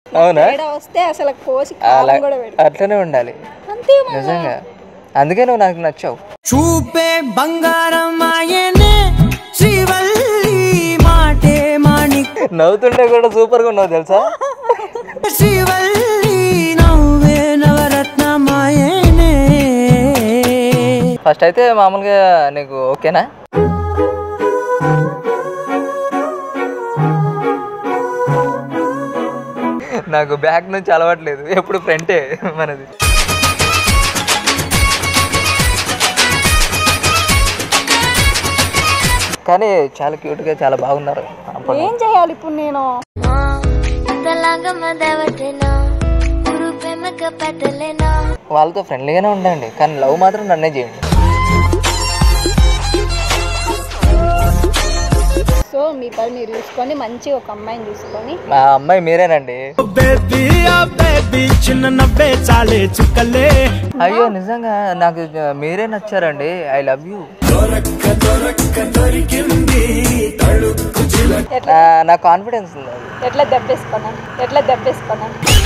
అవునా తేడా వస్తే అసలు కోసి అలా కారం కూడా పెడు అట్లనే ఉండాలి అంతే మరి. నిజంగా అందుకే నువ్వు నాకు నచ్చావు చూపే బంగారం ఆయనే శ్రీవల్లి మాటే మాణిక్ నవ్వుతుంటే కూడా సూపర్గా ఉన్నావు తెలుసా శ్రీవల్లి నవ్వే నవరత్న మాయనే ఫస్ట్ అయితే మామూలుగా నీకు ఓకేనా నాకు బ్యాక్ నుంచి అలవాట్లేదు ఎప్పుడు ఫ్రంటే మనది కానీ చాలా క్యూట్గా చాలా బాగున్నారు ఏం చేయాలి ఇప్పుడు నేను వాళ్ళతో ఫ్రెండ్లీగానే ఉండండి కానీ లవ్ మాత్రం నన్నే చేయండి సో మీ పని మీరు చూసుకొని మంచిగా ఒక అమ్మాయిని చూసుకొని మా అమ్మాయి మీరేనండి బేబీ ఆ బేబీ చిన్న నవ్వే చాలే చుక్కలే అయ్యో నిజంగా నాకు మీరే నచ్చారండి ఐ లవ్ యూ నా కాన్ఫిడెన్స్ ఉంది అది. ఎట్లా దెబ్బేసుకున్నా ఎట్లా దెబ్బేసుకున్నా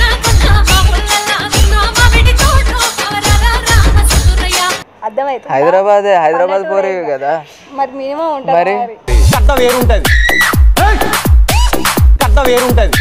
అర్థమవుతుంది హైదరాబాద్ హైదరాబాద్ పోరే కదా మరి మినిమం ఉంటుంది మరి? మరి కథ వేరుంటది కథ వేరుంటది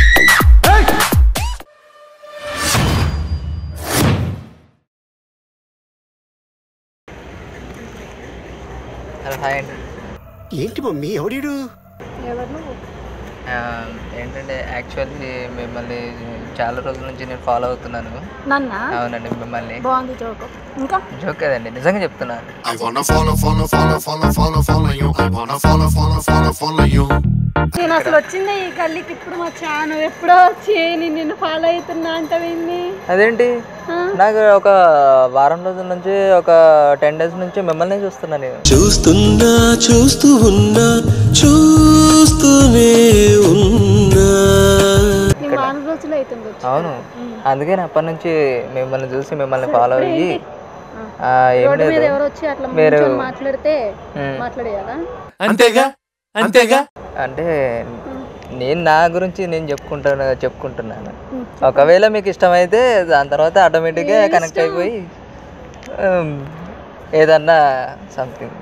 హలో హాయ్ అండి ఏంటి మమ్మీ ఎవడీడు ఎవరు నువ్వు ఆ, ఏంటంటే యాక్చువల్లీ మిమ్మల్ని చాలా రోజుల నుంచి నేను ఫాలో అవుతున్నాను నన్నా అవునండి మిమ్మల్ని బాగుంది జోకు ఇంకా జోక్ కదండి నిజంగా చెప్తున్నాను I wanna follow, follow, follow, follow, follow, follow you. I wanna follow, follow, follow, follow you. నేను అసలు వచ్చిందే ఈ గల్లీకి ఇప్పుడు వచ్చాను ఎప్పుడో వచ్చి నేను నిన్ను ఫాలో అవుతున్నా అంటవేంది అదేంటి ఆ? నాకు ఒక వారం రోజుల నుంచి ఒక టెన్ డేస్ నుంచి మిమ్మల్ని చూస్తున్నాను నేను చూస్తున్నా చూస్తూ ఉన్నా చూస్తూనే ఉన్నా నీ వారం రోజులు అవుతుంది వచ్చి అవును అందుకే నేను అప్పటి నుంచి మిమ్మల్ని చూసి మిమ్మల్ని ఫాలో అయ్యి ఆ, ఏం రోడ్డు మీద లేదు ఎవరు వచ్చి అట్లా మీరు- ముంచొని మాట్లాడితే మ్. మాట్లాడేయాలా అంతేగా అంతేగా అంటే నేను నా గురించి నేను చెప్పుకుంటాను చెప్పుకుంటున్నాను ఒకవేళ మీకు ఇష్టమైతే దాని తర్వాత ఆటోమేటిక్గా కనెక్ట్ అయిపోయి ఉమ్, ఏదన్నా సంథింగ్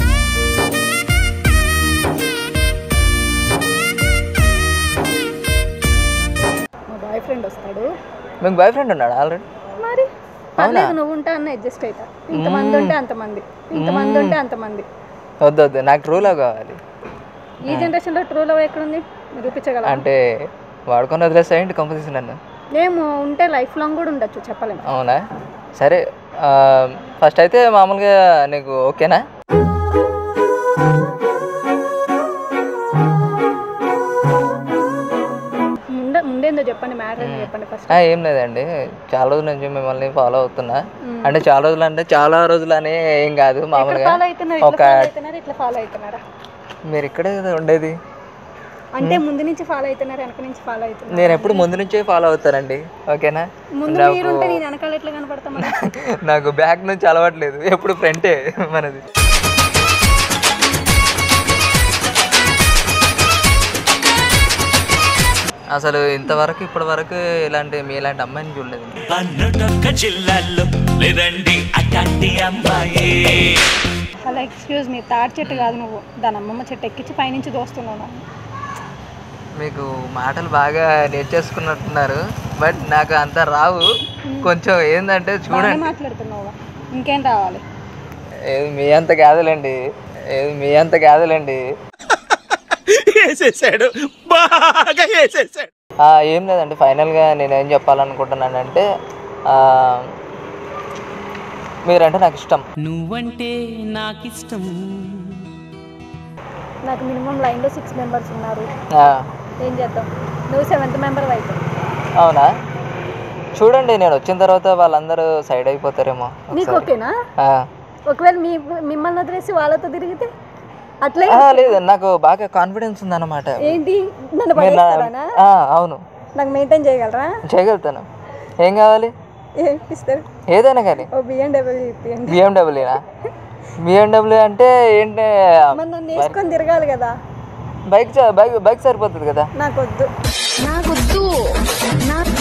మా బాయ్ ఫ్రెండ్ వస్తాడు మీకు బాయ్ ఫ్రెండ్ ఉన్నాడు ఆల్రెడీ మరి పర్లేదు నువ్వు ఉంటా అన్న అడ్జస్ట్ అవుతా ఇంతమంది ఉంటే అంతమంది ఇంతమంది ఉంటే అంతమంది వద్దు వద్దు నాకు ట్రూ లవ్ కావాలి ఈ జనరేషన్ లో ట్రూ లవ్ ఎక్కడుంది నిరూపించగల అంటే వాడుకొని వదిలేస్తాయండి కంపోజిషన్ నన్ను మేము ఉంటే లైఫ్ లాంగ్ కూడా ఉండొచ్చు చెప్పలేము అవునా సరే ఫస్ట్ అయితే మామూలుగా నీకు ఓకేనా ముందే ముందేందో చెప్పండి మ్యాటర్ ఏందో చెప్పండి ఫస్ట్ ఆ, ఏం లేదండి చాలా రోజుల నుంచి మిమ్మల్ని ఫాలో అవుతున్నా అంటే చాలా రోజులు అంటే చాలా రోజులు అనే ఏం కాదు మామూలుగా ఫాలో అవుతున్నారు ఇట్లా ఒక ఫాలో అవుతున్నారు ఇట్లా ఫాలో అవుతున్నారా మీరు ఇక్కడే కదా ఉండేది అంటే ముందు నుంచి ఫాలో అవుతున్నారు వెనక నుంచి ఫాలో అవుతున్నారు నేను ఎప్పుడు ముందు నుంచే ఫాలో అవుతానండి ఓకేనా ముందు నాకు- మీరుంటే నేను వెనకాల ఎట్లా కనపడతాం మరి? నాకు బ్యాక్ నుంచి అలవాట్లేదు ఎప్పుడు ఫ్రంటే మనది అసలు ఇంతవరకు ఇప్పటి వరకు ఇలాంటి మీ ఇలాంటి అమ్మాయిని చూడలేదు పన్నుటొక్క జిల్లాల్లో లేదండి అట్లాంటి అమ్మాయి అలా ఎక్స్క్యూజ్ మీ తాడి చెట్టు కాదు నువ్వు దాని అమ్మమ్మ చెట్టు ఎక్కించి పైనుంచి దోస్తున్నావు నన్ను. మీకు మాటలు బాగా నేర్చేసుకున్నట్టున్నారు బట్ నాకు అంత రావు కొంచెం ఏంటంటే బాగానే చూడండి మాట్లాడుతున్నావు ఇంకేం రావాలి ఏది మీ అంత కాదులేండి ఏది మీ అంత కాదులేండి వేసేసాడు బాగా వేసేసాడు ఆ, ఏం లేదండి ఫైనల్గా నేను ఏం చెప్పాలనుకుంటున్నానంటే ఆ, మీరంటే నాకు ఇష్టం నువ్వంటే నాకిష్టం నాకు మినిమం లైన్లో సిక్స్ మెంబర్స్ ఉన్నారు ఆ, ఏం చేద్దాం నువ్వు సెవెంత్ మెంబర్ అవుతావు అవునా చూడండి నేను వచ్చిన తర్వాత వాళ్ళందరూ సైడ్ అయిపోతారేమో నీకు ఒకసారి. ఓకేనా ఆ. ఒకవేళ మీ మిమ్మల్ని వదిలేసి వాళ్ళతో తిరిగితే అట్లే ఆ, లేదు నాకు బాగా కాన్ఫిడెన్స్ ఉందన్నమాట ఏంటి నన్ను మీరు నా- పడేస్తారానా ఆ, అవును నాకు మెయింటైన్ చేయగలరా చేయగలుగుతాను ఏం కావాలి ఏం ఇస్తారు ఏదైనా కానీ ఓ బిఎండబ్ల్యూ ఇప్పియండి బిఎండబ్ల్యూనా బిఎండబ్ల్యూ అంటే ఏంటి మరి నన్ను వేసుకొని తిరగాలి కదా బైక్ చ- బైక్ బైక్ సరిపోతుంది కదా నాకొద్దు నాకొద్దు నాకు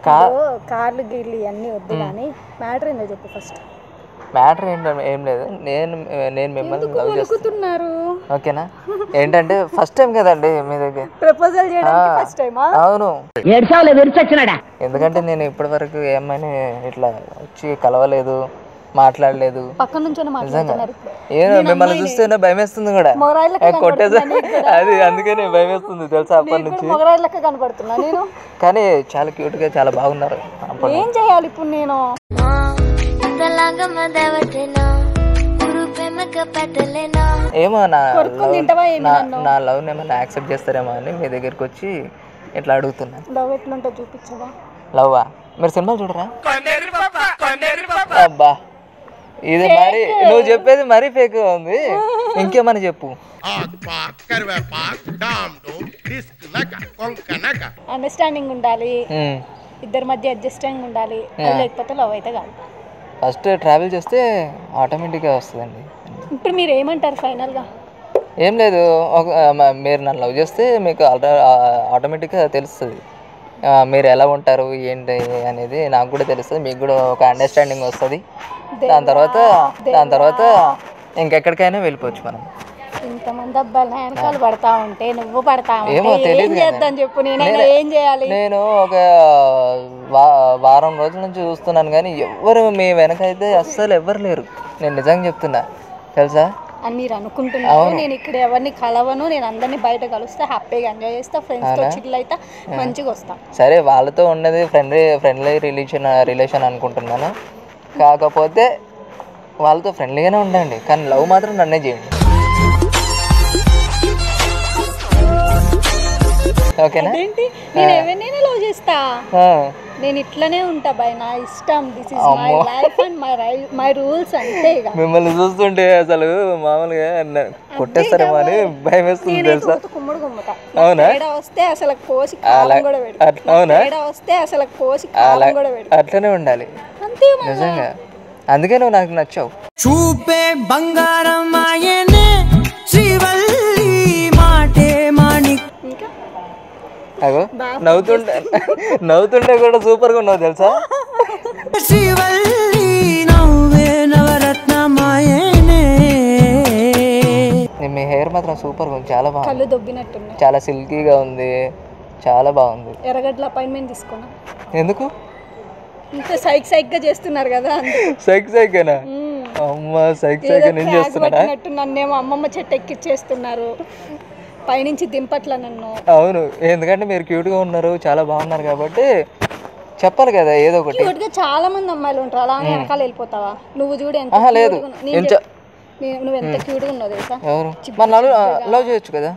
కా కార్లు గిర్లు ఇవన్నీ వద్దు కానీ మ్యాటర్ ఏందో చెప్పు ఫస్ట్ మ్యాటర్ ఏంటో ఏం లేదు నేను నేను మిమ్మల్ని లవ్ చేస్తాను అనుకుతున్నారు ఓకేనా ఏంటంటే ఫస్ట్ టైం కదండి మీ దగ్గర ప్రపోజల్ చేయడానికి ఫస్ట్ టైమా అవును ఎందుకంటే నేను ఇప్పటి వరకు ఏమైనా ఇట్లా వచ్చి కలవలేదు మాట్లాడలేదు పక్క నుంచి నిజంగా మాట్లాడుతున్నారు ఏదో మిమ్మల్ని చూస్తేనే భయం వేస్తుంది కూడా మొగరాయిలకి ఏ, కొట్టేసా అది అందుకనే భయం వేస్తుంది తెలుసా అప్పటి నుంచి మొగరాయి లెక్క కనపడుతున్నా నేను కానీ చాలా క్యూట్ గా చాలా బాగున్నారు అప్పటి ఏం చేయాలి ఇప్పుడు నేను ఇంతలాగా మదవటేనా గురు ప్రేమక పెట్టలేనా ఏమో నా కొరుక్కొని love- తింటావా ఏమి నా నన్ను? నా లవ్ ఏమన్నా యాక్సెప్ట్ చేస్తారేమో అని మీ దగ్గరికి వచ్చి ఇట్లా అడుగుతున్నా లవ్ ఎట్లుంటో చూపించవా లవ్వా మీరు సినిమాలు చూడరా అబ్బా ఇది మరి నువ్వు చెప్పేది మరీ ఫేక్ ఉంది ఇంకేమని చెప్పు అండర్స్టాండింగ్ ఉండాలి ఉమ్. ఇద్దరి మధ్య అడ్జస్టింగ్ ఉండాలి అది లేకపోతే లవ్ అయితే కాదు ఫస్ట్ ట్రావెల్ చేస్తే ఆటోమేటిక్గా వస్తుందండి ఇప్పుడు మీరు ఏమంటారు ఫైనల్ గా ఏం లేదు ఒక మ- మీరు నన్ను లవ్ చేస్తే మీకు ఆల్రె ఆటోమేటిక్గా తెలుస్తుంది ఆ, మీరు ఎలా ఉంటారు ఏంటి అనేది నాకు కూడా తెలుస్తుంది మీకు కూడా ఒక అండర్స్టాండింగ్ వస్తుంది దాని తర్వాత దాని తర్వాత ఇంకెక్కడికైనా వెళ్ళిపోవచ్చు మనం ఇంతమంది అబ్బాయిలు నా వెనకాల పడతా ఉంటే నువ్వు పడతా ఏమో ఉంటే ఏం తెలీదు కానీ. చేద్దాం చెప్పు నేనైనా నేనే- ఏం చేయాలి నేను ఒక వా వారం రోజుల నుంచి చూస్తున్నాను కానీ ఎవ్వరు మీ వెనక అయితే అస్సలు ఎవ్వరు లేరు నేను నిజంగా చెప్తున్నా తెలుసా అని మీరు అనుకుంటున్నారు నేను ఇక్కడ ఎవరిని కలవను నేను అందరినీ బయట కలుస్తా హ్యాపీగా ఎంజాయ్ చేస్తా ఫ్రెండ్స్ తో చిల్ అయితే మంచిగా వస్తా సరే వాళ్ళతో ఉన్నది ఫ్రెండ్లీ ఫ్రెండ్లీ రిలేషన్ రిలేషన్ అనుకుంటున్నాను కాకపోతే వాళ్ళతో ఫ్రెండ్లీగానే ఉండండి కానీ లవ్ మాత్రం నన్నే చేయండి ఓకేనా ఏంటి నేను ఎవరినైనా లవ్ చేస్తా ఆ, నేను ఇట్లనే ఉంటా బై నా ఇష్టం this is my life and my my rules అంతే ఇక మిమ్మల్ని చూస్తుంటే అసలు మామూలుగా న- కొట్టేస్తారేమో అని భయం వేస్తుంది నేను తెలుసా ఊత కుమ్ముడు కుమ్ముతా అవునా? తేడా వస్తే అసలు కోసి అలా కారం కూడా పెడతా అట్లా- అవునా తేడా వస్తే అసలు కోసి అలా కారం కూడా పెడతా అట్లనే ఉండాలి అంతే మరి. నిజంగా అందుకే నువ్వు నాకు నచ్చావు చూపే బంగారం ఆయనే శ్రీవల్లి మాటే మాణిక్ ఇంకా అగో నవ్వుతుంటే నవ్వుతుంటే కూడా సూపర్ గా ఉన్నావు తెలుసా శ్రీవల్లి నవ్వే నవరత్న మాయనే నీ- మీ హెయిర్ మాత్రం సూపర్ గా ఉంది చాలా బాగుంది కళ్ళు దొబ్బినట్టున్నాయి చాలా సిల్కీగా ఉంది చాలా బాగుంది ఎర్రగడ్డల అపాయింట్మెంట్ తీసుకున్నా ఎందుకు ఇంత సైక్ సైక్ గా చేస్తున్నారు కదా అందుకే. సైక్ సైకేనా మ్మ్. అమ్మ సైక్ ఏదో సైక్ నేను క్రాక్ చేస్తున్నాడా పట్టినట్టు నన్నేమో అమ్మమ్మ చెట్టు ఎక్కిచ్చేస్తున్నారు పైనుంచి దింపట్ల నన్ను అవును ఎందుకంటే మీరు క్యూట్ గా ఉన్నారు చాలా బాగున్నారు కాబట్టి చెప్పాలి కదా ఏదో ఒకటి క్యూట్ గా చాలా మంది అమ్మాయిలు ఉంటారు అలా అని వెనకాల వెళ్ళిపోతావా నువ్వు చూడు ఎంత ఆహా, cute లేదు. గా ఉన్నావు. నేను ఎంత- చెప్- నేను- నువ్వు ఎంత క్యూట్ గా ఉన్నావు తెలుసా ఎవరు మన లవ్ లవ్ చేయొచ్చు కదా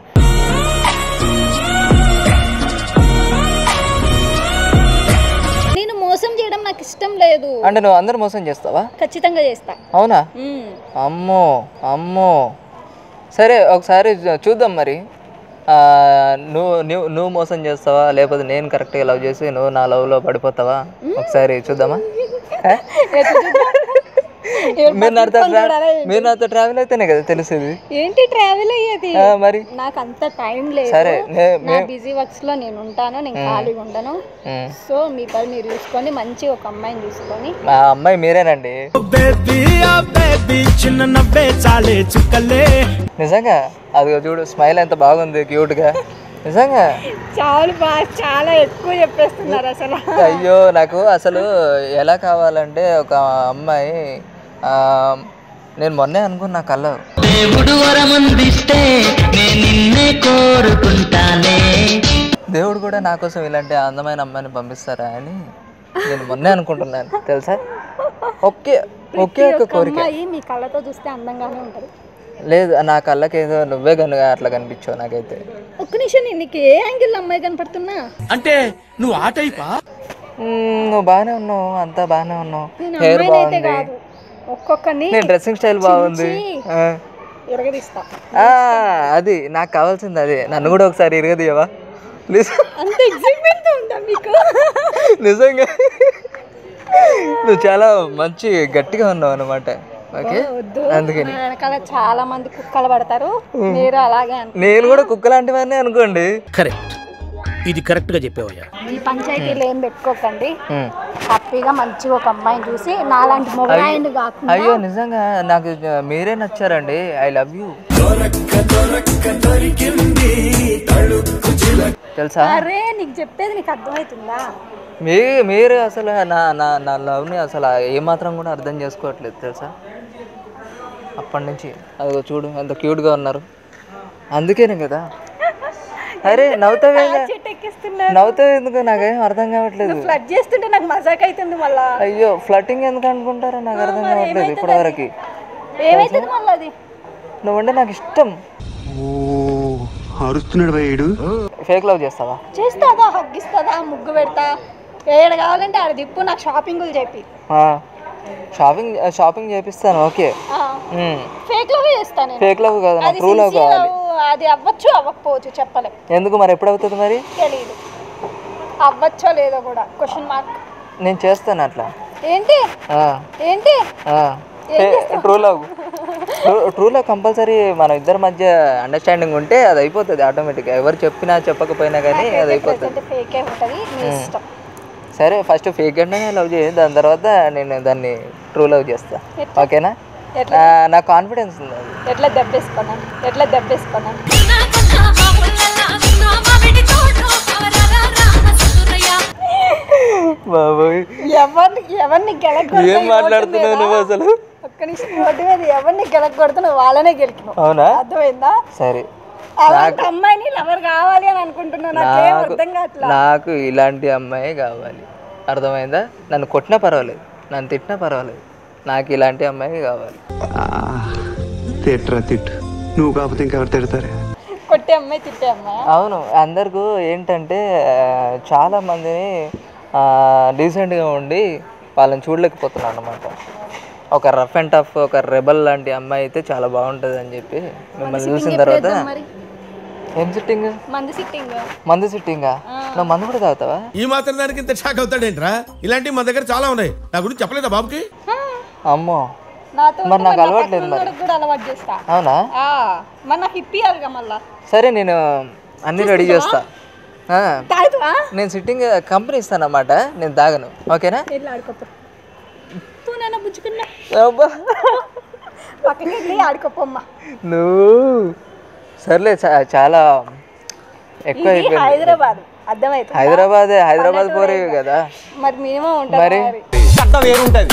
నేను మోసం చేయడం నాకు ఇష్టం లేదు అంటే నువ్వు అందరు మోసం చేస్తావా ఖచ్చితంగా చేస్తా అవునా మ్మ్. అమ్మో అమ్మో సరే ఒకసారి చూ- చూద్దాం మరి ఆ, నువ్వు నువ్వు నువ్వు మోసం చేస్తావా లేకపోతే నేను కరెక్ట్గా లవ్ చేసి నువ్వు నా లవ్లో పడిపోతావా ఒకసారి చూద్దామా ఏ? ఎటు చూద్దాం? ఏడు మీరు నాతో పట్టుకొని ట్రా- చూడాలా ఏంటి? మీరు నాతో ట్రావెల్ అయితేనే కదా తెలిసేది ఏంటి ట్రావెల్ అయ్యేది ఆ, మరి నాకు అంత టైం లేదు సరే, నే- నా బిజీ వర్క్స్ లో నేను ఉంటాను నేను ఖాళీగా ఉండను ఉమ్. సో మీ పని మీరు చూసుకొని మంచి ఒక అమ్మాయిని చూసుకొని మా అమ్మాయి మీరేనండి బేబీ ఆ బేబీ చిన్న నవ్వే చాలే చుక్కలే నిజంగా అది చూడు స్మైల్ ఎంత బాగుంది క్యూట్గా నిజంగా చాలా బాగా చాలా ఎక్కువ చెప్పేస్తున్నారు అసలు అయ్యో నాకు అసలు ఎలా కావాలంటే ఒక అమ్మాయి ఆ, నేను మొన్నే అనుకున్నా కల్లో దేవుడు వరముందిస్తే నేను నిన్నే కోరుకుంటానే దేవుడు కూడా నా కోసం ఇలాంటి అందమైన అమ్మాయిని పంపిస్తారా అని నేను మొన్నే అనుకుంటున్నాను తెలుసా ఒకే ఒకే ఒక కోరిక అమ్మాయి మీ కళ్ళతో చూస్తే అందంగానే ఉంటది లేదు నా కళ్ళకి ఏదో నువ్వే కనుక అట్లా కనిపించావు నాకైతే ఒక్క నిమిషం నేను నీకు ఏ యాంగిల్ అమ్మాయి కనపడుతున్నా అంటే నువ్వు ఆ టైపా మ్మ్, నువ్వు బాగానే ఉన్నావు అంతా బాగానే ఉన్నావు నేను హెయిర్ అమ్మాయిని అయితే బాగుంది కాదు ఒక్కొక్కరిని నేను డ్రెస్సింగ్ స్టైల్ బాగుంది చించి ఆ. ఎరగదీస్తా ఆ, అది నాకు కావాల్సింది అదే నన్ను కూడా ఒకసారి ఇరగదీయవా ప్లీజ్ అంత ఎగ్జైట్మెంట్ ఉందా మీకు నిజంగా నువ్వు చాలా మంచి గట్టిగా ఉన్నావు అనమాట ఓకే వద్దు అందుకని నా వెనకాల చాలా మంది కుక్కలు పడతారు మీరు అలాగే అనుకో నేను కూడా కుక్క లాంటివన్నీ అనుకోండి కరెక్ట్ ఇది కరెక్ట్ గా చెప్పావయ్యా ఈ పంచాయతీలు ఏం పెట్టుకోకండి ఉమ్. హ్యాపీగా మంచిగా ఒక అమ్మాయిని చూసి నాలాంటి మొగాయని కాకుండా అయ్యో నిజంగా నాకు మీరే నచ్చారండి ఐ లవ్ యూ తెలుసా అరే నీకు చెప్పేది నీకు అర్థమవుతుందా మీ మీరు అసలు నా నా నా లవ్ని అసలు ఏమాత్రం కూడా అర్థం చేసుకోవట్లేదు తెలుసా అప్పటి నుంచి అదిగో చూడు ఎంత క్యూట్గా ఉన్నారు అందుకేనే కదా అరే నవ్వుతావే చెట్టు ఎక్కిస్తున్నా నవ్వుతావు ఎందుకు నాకేం అర్థం కావట్లేదు ఫ్లడ్ చేస్తుంటే నాకు మజాక్ అవుతుంది మళ్ళా అయ్యో ఫ్లటింగ్ ఎందుకు అనుకుంటారో నాకు అర్థం కావట్లేదు ఇప్పటివరకు ఏమైతుంది మళ్ళీ అది నువ్వంటే నాకు ఇష్టం అరుస్తున్నాడు భయ్యుడు ఫేక్ లవ్ చేస్తావా చేస్తాదా హగ్గిస్తుందా ముగ్గు పెడతా ఏడ కావాలంటే ఆడ దిప్పు నాకు షాపింగ్లు చెప్పి ఆ, షాపింగ్ షాపింగ్ చేపిస్తాను ఓకే ఫేక్ లవ్ చేస్తాను నేను ఫేక్ లవ్ కాదు నాకు అది ట్రూ లవ్ sincere కావాలి love, అది అవ్వచ్చు అవ్వకపోవచ్చు చెప్పలేం ఎందుకు మరి ఎప్పుడు అవుతుంది మరి తెలియదు అవ్వచ్చో లేదో కూడా క్వశ్చన్ మార్క్ నేను చేస్తాను అట్లా ఏంటి ఆ, ఏంటి ఆ. True love true love compulsory మన ఇద్దరి మధ్య అండర్స్టాండింగ్ ఉంటే అది అయిపోతుంది ఆటోమేటిక్గా ఎవరు చెప్పినా చెప్పకపోయినా కానీ అది అయిపోతుంది ప్రెసెంట్ ఫేకే ఉంటుంది నీ ఇష్టం సరే ఫస్ట్ ఫేక్ అంటేనే లవ్ చేయి దాని తర్వాత నేను దాన్ని ట్రూ లవ్ చేస్తా ఓకేనా ఎట్లా? నా- నాకు కాన్ఫిడెన్స్ ఉంది అది ఎట్లా దెబ్బేసుకున్నాను ఎట్లా దెబ్బేసుకున్నాను బాబోయ్ ఎవరిని ఎవరిని గెలగొడతా ఏం మాట్లాడుతున్నావు నువ్వు అసలు ఒక్క నిమిషం రోడ్డు మీద ఎవరిని గెలగొడుతున్నావు వాళ్ళనే గెలికినావు అవునా అర్థమైందా సరే అలాంటి అమ్మాయిని లవర్ కావాలి అని అనుకుంటున్నావు నాకేం నాకు అర్థం కావట్లా నాకు ఇలాంటి అమ్మాయి కావాలి అర్థమైందా నన్ను కొట్టినా పర్వాలేదు నన్ను తిట్టినా పర్వాలేదు నాకు ఇలాంటి అమ్మాయి కావాలి తిట్రా తిట్టు నువ్వు కాకపోతే ఇంకెవరు తిడతారే కొట్టే అమ్మాయి తిట్టే అమ్మాయి అవును అందరికీ ఏంటంటే ఆ, చాలా మందిని డీసెంట్గా ఉండి వాళ్ళని చూడలేకపోతున్నాను అనమాట ఒక రఫ్ అండ్ టఫ్ ఒక రెబల్ లాంటి అమ్మాయి అయితే చాలా బాగుంటుంది అని చెప్పి మిమ్మల్ని చూసిన తర్వాత మరి ఏం సిట్టింగ్ మంది సిట్టింగ్ మందు సిట్టింగా నువ్వు మందు కూడా తాగుతావా ఈ మాత్రం దానికి ఇంత షాక్ అవుతాడేంట్రా ఇలాంటివి మన దగ్గర చాలా ఉన్నాయి నా గురించి చెప్పలేదా బాబుకి అమ్మో నాతో మరి నాకు నా అలవాట్లేదు పక్కన మరి. ఉన్నోడికి కూడా అలవాటు చేస్తా అవునా ఆ, మరి నాకు ఇప్పియాలిగా మళ్ళా సరే నేను అన్నీ రెడీ చేస్తా ఆ, తాగుతావా నేను సిట్టింగ్ కంపెనీ ఇస్తాను అన్నమాట నేను తాగను ఓకేనా వెళ్ళి ఆడుకోపో తూ నాన్న బుజ్జుకున్నా అబ్బా పక్కకి వెళ్ళి ఆడుకోపోమ్మా నువ్వు సర్లే చా- చాలా ఎక్కువ ఇది అయిపోయింది హైదరాబాద్ అర్థమవుతుంది హైదరాబాద్ హైదరాబాద్ పోరే కదా మరి మినిమం ఉంటుంది మరి? మరి కథ వేరుంటది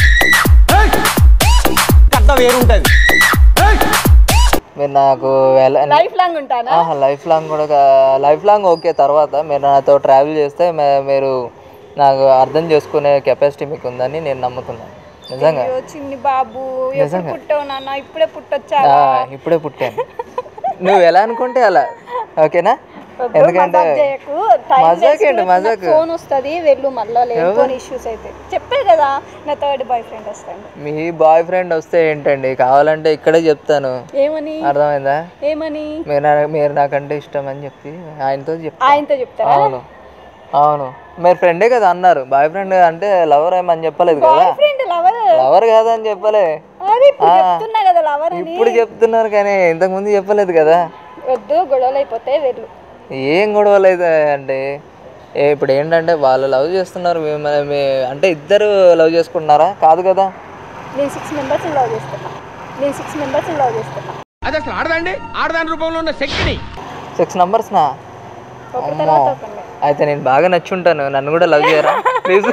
కథ వేరుంటది మీరు నాకు లైఫ్ లాంగ్ ఉంటానా లైఫ్ లాంగ్ కూడా కా- లైఫ్ లాంగ్ ఓకే తర్వాత మీరు నాతో ట్రావెల్ చేస్తే మే- మీరు నాకు అర్థం చేసుకునే కెపాసిటీ మీకు ఉందని నేను నమ్ముతున్నాను నిజంగా అయ్యో చిన్ని బాబు ఎప్పుడు నిజంగా. పుట్టావు నాన్న ఇప్పుడే పుట్టొచ్చా ఆ, ఇప్పుడే పుట్టాను నువ్వు ఎలా అనుకుంటే అలా ఓకేనా ఎందుకంటే మజాక్ ఏంటి మజాక్ ఫోన్ వస్తుంది వెళ్ళు మళ్ళీ లేకపోతే ఇష్యూస్ అయితే చెప్పే కదా నా థర్డ్ బాయ్ ఫ్రెండ్ వస్తాడు మీ బాయ్ ఫ్రెండ్ వస్తే ఏంటండి కావాలంటే ఇక్కడే చెప్తాను ఏమని అర్థమైందా ఏమని మీరు నా- మీరు నాకంటే ఇష్టం అని చెప్పి ఆయనతో చెప్తా ఆయనతో చెప్తారా అవును అవును మీరు ఫ్రెండే కదా అన్నారు బాయ్ ఫ్రెండ్ అంటే లవర్ ఏమని చెప్పలేదు కదా బాయ్ ఫ్రెండ్ లవర్ లవర్ కాదా అని చెప్పలే అది ఇప్పుడు ఆ. చెప్తున్నా కదా లవర్ అని ఇప్పుడు చెప్తున్నారు కానీ ఇంతకు ముందు చెప్పలేదు కదా వద్దు గొడవలు అయిపోతే వెళ్ళు ఏం గొడవలు అయితే అంటే ఏ ఇప్పుడు ఏంటంటే వాళ్ళు లవ్ చేస్తున్నారు మిమ్మల్ని మీ అంటే ఇద్దరు లవ్ చేసుకుంటున్నారా కాదు కదా నేను సిక్స్ మెంబర్స్ లవ్ చేస్తున్నా నేను సిక్స్ మెంబర్స్ లవ్ చేస్తున్నా అది అసలు ఆడదండి ఆడదాని రూపంలో ఉన్న శక్తిని సిక్స్ నంబర్స్నా ఒకరి అమ్మో తర్వాత ఒకరిని అయితే నేను బాగా నచ్చుంటాను నన్ను కూడా లవ్ చేయరా ప్లీజ్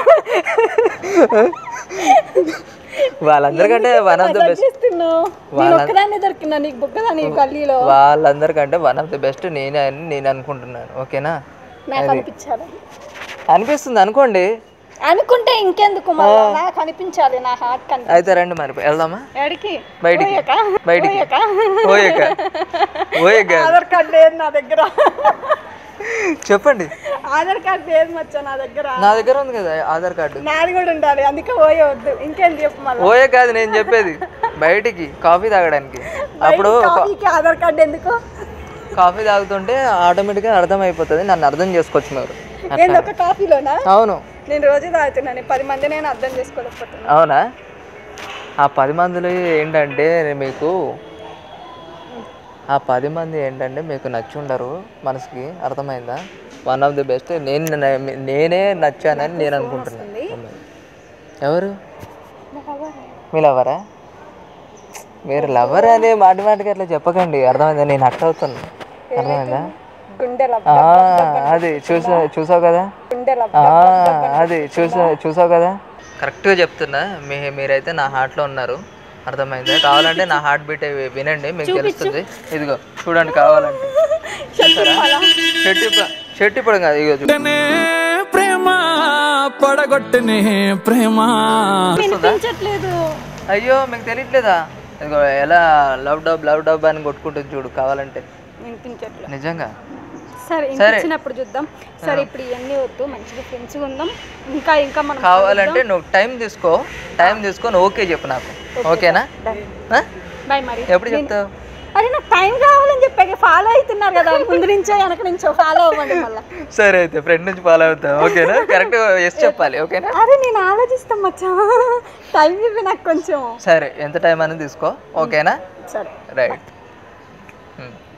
వాళ్ళందరికంటే వన్ ఆఫ్ ద మజాక్ బెస్ట్ చేస్తున్నావు నేను వాళ్ళ- ఒక్కదాన్ని దొరికినా నీకు బుక్కదాని ఈ గల్లీలో వాళ్ళందరికంటే వన్ ఆఫ్ ద బెస్ట్ నేనే అని నేను అనుకుంటున్నాను ఓకేనా నాకు అది. అనిపించాలి అనిపిస్తుంది అనుకోండి అనుకుంటే ఇంకెందుకు మళ్ళా నాకు అనిపించాలి నా హార్ట్ కనిపి అయితే రండి మరి వెళ్దామా ఎడికి బయటికి పోయాక? బయటికి పోయాక? పోయాక పోయాక ఆధార్ కార్డు లేదు నా దగ్గర చెప్పండి ఆధార్ కార్డు లేదు మచ్చా నా దగ్గర నా దగ్గర ఉంది కదా ఆధార్ కార్డు నాది కూడా ఉండాలి అందుకే పోయవద్దు ఇంకేం చెప్పు మళ్ళీ పోయే కాదు నేను చెప్పేది బయటికి కాఫీ తాగడానికి అప్పుడు కా- కాఫీకి ఆధార్ కార్డు ఎందుకు కాఫీ తాగుతుంటే ఆటోమేటిక్గా అర్థం అయిపోతుంది నన్ను అర్థం చేసుకోవచ్చు మీరు ఏంది అట్లా ఒక కాఫీలోనా అవును నేను రోజు తాగుతున్నాను పది మంది నేను అర్థం చేసుకోలేకపోతున్నాను అవునా ఆ పది మందిలో ఏంటంటే మీకు ఆ పది మంది ఏంటంటే మీకు నచ్చి ఉండరు మనసుకి అర్థమైందా వన్ ఆఫ్ ది బెస్ట్ నేను న- నేనే నచ్చానని నేను అనుకుంటున్నాను ఎవరు మీ లవరా మీరు లవర్ అనే మాటి మాటికి అట్లా చెప్పకండి అర్థమైందా నేను హట్ అవుతాను అర్థమైందా గుండెల ఆ, అది చూసా చూసావు కదా గుండెల ఆ, అది చూసా చూసావు కదా కరెక్ట్గా చెప్తున్నా మీ మీరైతే నా హార్ట్లో ఉన్నారు అర్థమైందా కావాలంటే నా హార్ట్ బీట్ అవి వినండి మీకు తెలుస్తుంది ఇదిగో చూడండి కావాలంటే చూసారా? షర్ట్ ఇప్ప షర్ట్ ఇప్పడం కాదు ఇగో చూ- ప్రేమ పడగొట్టనే ప్రేమ వినిపించట్లేదు అయ్యో మీకు తెలియట్లేదా ఇదిగో ఎలా లవ్ డబ్ లవ్ డబ్ అని కొట్టుకుంటుంది చూడు కావాలంటే వినిపించట్లేదు నిజంగా సరే సరే. ఇచ్చినప్పుడు చూద్దాం సరే ఇప్పుడు ఇవన్నీ వద్దు మంచిగా ఫ్రెండ్స్ ఉందాం ఇంకా ఇంకా మనం కావాలంటే నువ్వు టైం తీసుకో టైం తీసుకొని ఓకే చెప్పు నాకు ఓకేనా ఆ? బాయ్ మరి ఎప్పుడు చెప్తావు అరే నాకు టైం కావాలని చెప్పాక ఫాలో అవుతున్నారు కదా ముందు నుంచో వెనక నుంచో ఫాలో అవ్వండి మళ్ళీ సరే అయితే ఫ్రెండ్ నుంచి ఫాలో అవుతావు ఓకేనా కరెక్ట్ ఎస్ చెప్పాలి ఓకేనా అరే నేను ఆలోచిస్తాం మచ్చా టైం ఇవ్వి నాకు కొంచెం సరే ఎంత టైం అనేది తీసుకో ఓకేనా సరే రైట్